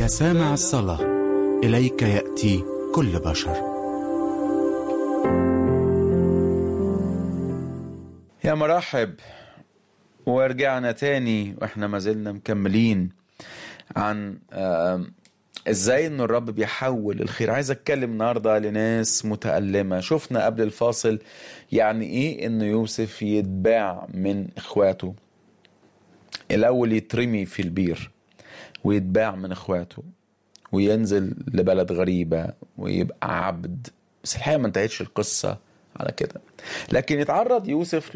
سامع الصلاة إليك يأتي كل بشر يا مرحب ورجعنا تاني واحنا ما زلنا مكملين عن آم، ازاي ان الرب بيحول الخير عايز اتكلم النهارده لناس متألمة شفنا قبل الفاصل يعني ايه ان يوسف يتباع من اخواته الاول يترمي في البير ويتباع من اخواته وينزل لبلد غريبة ويبقى عبد بس الحقيقة ما انتهتش القصة على كده لكن يتعرض يوسف